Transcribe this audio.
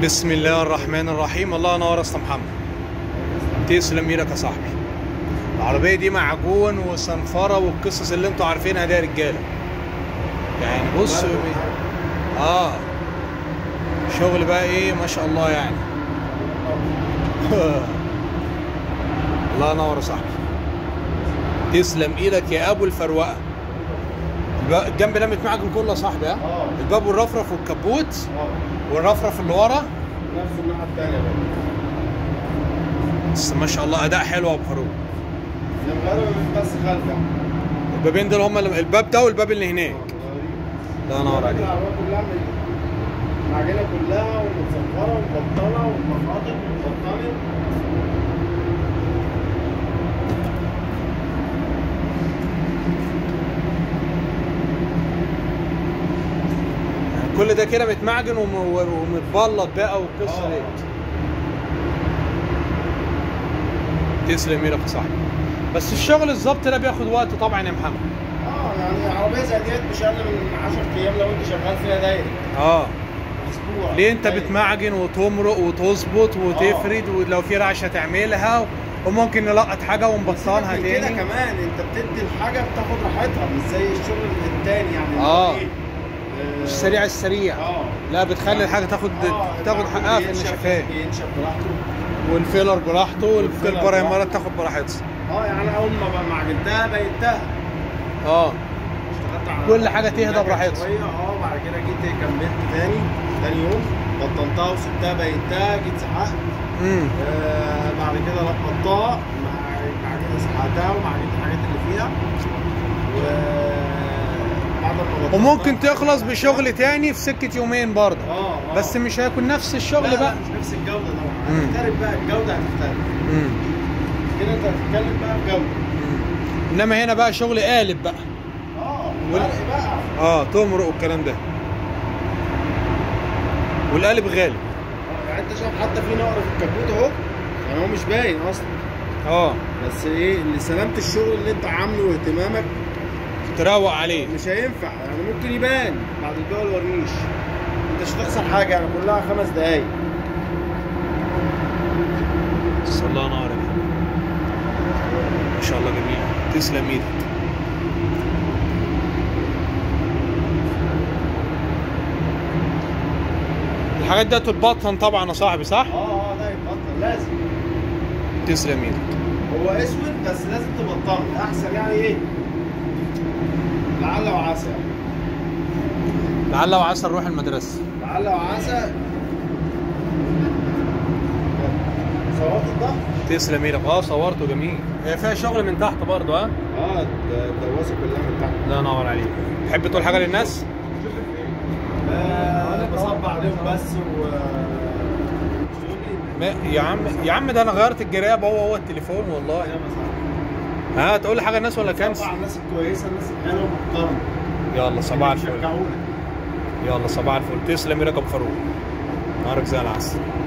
بسم الله الرحمن الرحيم الله ينور يا اسطى محمد تسلم ايدك يا صاحبي العربيه دي معجون وصنفره والقصص اللي انتوا عارفينها دي يا رجاله يعني بص اه شغل بقى ايه ما شاء الله يعني الله ينور يا صاحبي تسلم ايدك يا ابو الفروقه الب- الجنب ده متمعجن كله يا صاحبي ها اه. الباب والرفرف والكبوت اه والرفرف اللي ورا نفس الناحيه الثانيه بقى بس ما شاء الله اداء حلو يا ابو فاروق الغرب بس خلفه البابين دول هم الباب ده والباب اللي هناك الله ينور عليك العربيه كلها من- المعجنه كلها ومتصفره ومبطنه ومخاطر ومبطنه كل ده كده متمعجن وم- ومتبلط بقى والقصه اه. دي تسلم ايدك يا صاحبي بس الشغل الظبط ده بياخد وقت طبعا يا محمد اه يعني عربيه زي ديت مش اقل من 10 ايام لو انت شغال فيها دايركت اه اسبوع ليه انت دايركت. بتمعجن وتمرق وتظبط وتفرد ولو في رعشه تعملها وممكن نلقط حاجه ونبطلها سيبك من كده تاني كمان انت بتدي الحاجه بتاخد راحتها مش زي الشغل التاني يعني اللي اه. هو ايه؟ آه، السريع السريع اه لا بتخلي الحاجه تاخد آه، تاخد المعجون حقها في بينشف- النشفان بينشف براحته والفيلر براحته والفيلر والبرايمرات براحته. تاخد براحتها اه يعني اول ما بقى معجنتها بينتها اه اشتغلت على كل حاجة تهدى النكهة براحتها. شويه اه بعد كده جيت كملت تاني تاني يوم بطلتها وسبتها بينتها جيت سحقت امم آه بعد كده ربطتها مع بعد كده سحقتها ومعجنت الحاجات اللي فيها و بعد ما بطلتها- وممكن تخلص بشغل تاني في سكه يومين برضه اه اه بس مش هيكون نفس الشغل لا، لا، بقى مش نفس الجوده طبعا مم. هتختلف بقى الجوده هتختلف امم كده انت هتتكلم بقى بجوده انما هنا بقى شغل قالب بقى اه وال- فرق بقى اه تمرق والكلام ده والقالب غالي آه، يعني انت شايف حتى في نقر في الكبوت اهو يعني هو مش باين اصلا اه بس ايه اللي سلامه الشغل اللي انت عامله واهتمامك تروق عليه مش هينفع يعني ممكن يبان بعد البيع والورنيش انت مش هتخسر حاجه يعني كلها خمس دقايق بسم الله ينور عليك ما شاء الله جميل تسلم ايدك الحاجات دي تتبطن طبعا يا صاحبي صح؟ اه اه ده يتبطل لازم تسلم ايدك هو اسود بس لازم تبطله احسن يعني ايه لعل وعسى لعل وعسى نروح المدرسه لعل وعسى صوت الضغط تسلم ايدك اه صورته جميل هي فيها شغل من تحت برضه ها؟ اه الدواسه كلها من تحت الله ينور عليك تحب تقول حاجه للناس؟ آه بصب عليهم بس و ما يا عم يا عم ده انا غيرت الجراب هو هو التليفون والله ها تقول لي حاجه للناس ولا كنس؟ طبعا الناس الكويسه الناس الحلوه المحترمه يلا صباح اللي الفل بيشجعونا يلا صباح الفل تسلم ايدك يا ابو فاروق نهارك زي العسل